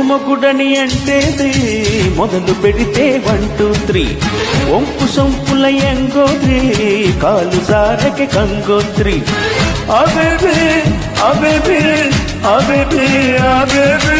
మొగుడని అంటేది మొదలు పెడితే వన్ టూ త్రీ ఒంపు సొంపుల ఎంగోత్రి కాలు సారకి కంగోత్రి అబేబే అబేబే అబేబే అబేబే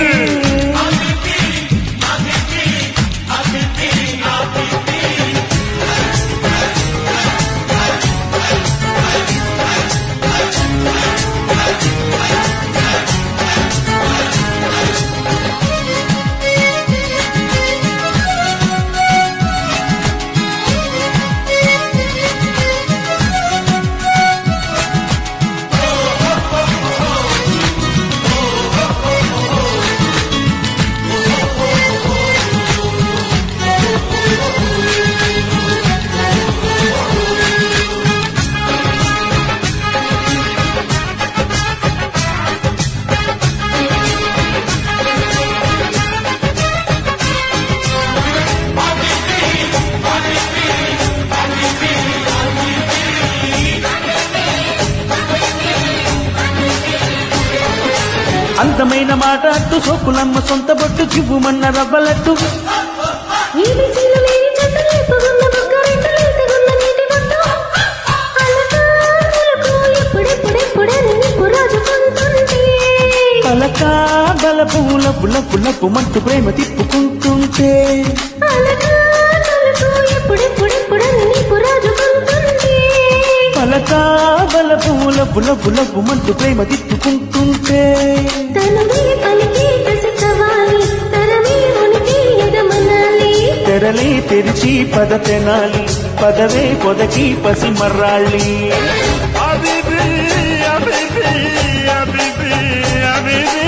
అందమైన మాట అట్టు సోకులమ్మ సొంత బొట్టు జివ్వుమన్న రవ్వలట్టు ఏబీసీలు లేని జంట లేపుగున్న బుగ్గ రెండు లేతగున్న నీటి బొట్టు. అలకారులకు ఎప్పుడెప్పుడెప్పుడని నిప్పు రాజుకుంటుంటే. పలకా బల పువ్వుల పుల్ల పుల్లపు మంటు ప్రేమ తిప్పుకుంటుంటే అలకారులకు ఎప్పుడెప్పుడెప్పుడని నిప్పు రాజుకుంటుంటే. పలకా బల పువ్వుల పుల్ల పుల్లపు మంటు ప్రేమ తిప్పుకుంటుంటే తనువే పలికే కసికవాలి, తరమే ఉనికి ఎగమనాలి. తెరలే తెరిచి పద తెనాలి పదవే పొదకి పసి మర్రాళ్ళి అబిబి, అబిబి, అబిబి, అబిబి.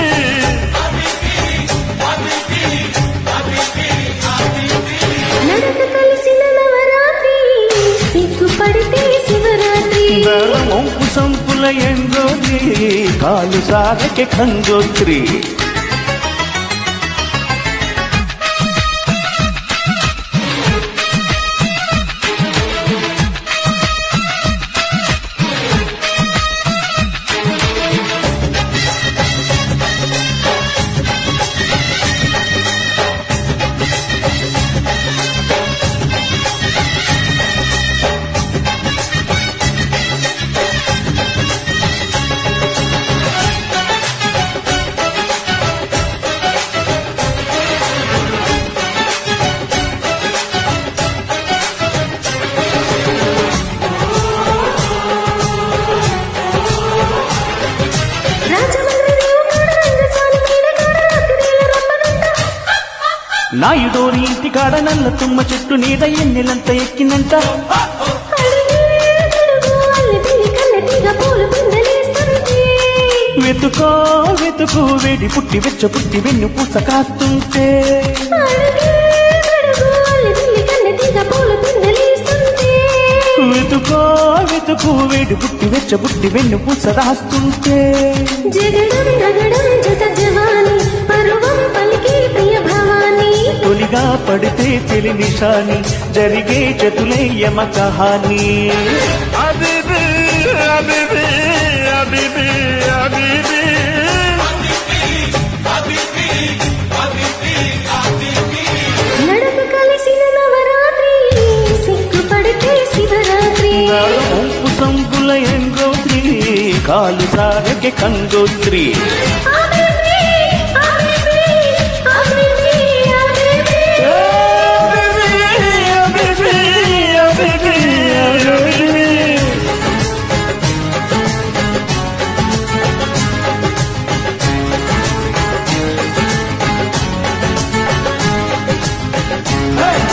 నడక కలిసిన నవరాత్రి సిగ్గుపడితే శివరాత్రి దళం ఒంపు సంపుల ఎంగోత్రి కాలు సాగకే కంగోత్రి రాజమండ్రి రేవుకాడ రంగసాని క్రీడకాడ రాత్రివేళ రమ్మనంట. నాయుడోరి ఇంటికాడ నల్ల తుమ్మ చెట్టు నీడ ఎన్నెలంత ఎక్కినంత అడుగు అల్లెదిల్లి కన్నెతిగ పూలు పిందెలేస్తుంటే. వెతుకో వెతుకు వేడి పుట్టి వెచ్చ పుట్టి వెన్ను పూస కాస్తుంటే అడుగు అల్లెదిల్లి కన్నెతిగ పూలు పిందెలేస్తుంటే. వెతుకో వెతుకు వేడి పుట్టి వెచ్చ పుట్టి వెన్ను పూస రాస్తుంటే జగడం నగడం జత జవాని పరువం పలికే ప్రియ భవాని తొలిగా పడితే చెలి నిషాని జరిగే చతులే యమ కహాని అబిబి, అబిబి, అబిబి, అబిబి. నడక కలిసిన నవరాత్రి సిగ్గుపడితే శివరాత్రి ఒంపు సంపుల ఎంగోత్రి కాలు సారకే కంగోత్రి ఆమెనే, ఆమెనే, ఆమెనే, ఆమెనే. అబిబి, అబిబి, అబిబి, అబిబి. Hey!